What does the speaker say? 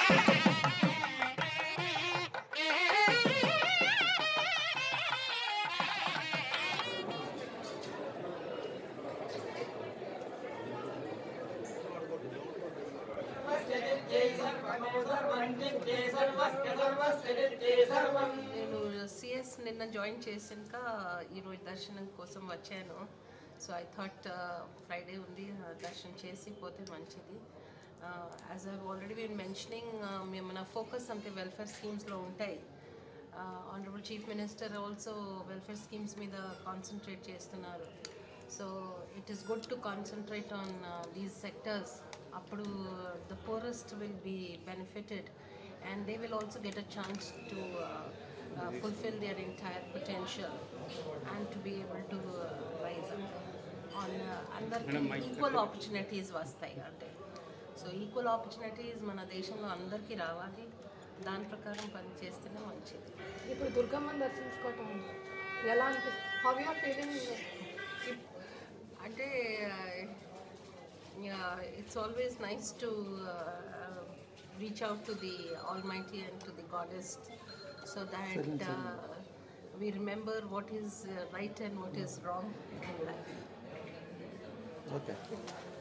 నేను సిఎస్ నిన్న జాయిన్ చేసాక ఈరోజు దర్శనం కోసం వచ్చాను సో ఐ థాట్ ఫ్రైడే ఉంది uh, దర్శనం చేసి పోతే మంచిది as I already been mentioning మేము మన ఫోకస్ అంటే వెల్ఫేర్ స్కీమ్స్లో ఉంటాయి honourable chief minister also welfare schemes మీద కాన్సన్ట్రేట్ చేస్తున్నారు so it is good to concentrate on these sectors అప్పుడు the poorest will be benefited and they will also get a chance to uh, uh, fulfill their entire potential and to be able to uh, rise up on uh, అందరికి equal opportunities వస్తాయి అంటే so equal opportunities మన దేశంలో అందరికీ రావాలి దాని ప్రకారం పని చేస్తేనే మంచిది ఇప్పుడు దుర్గమ్మని దర్శించుకోవటం ఎలా అనిపిస్తుంది హౌ యూఆర్ ఫీలింగ్ అంటే it's always nice to reach out to the almighty and to the goddess so that we remember what is uh, right and what is wrong in life. Okay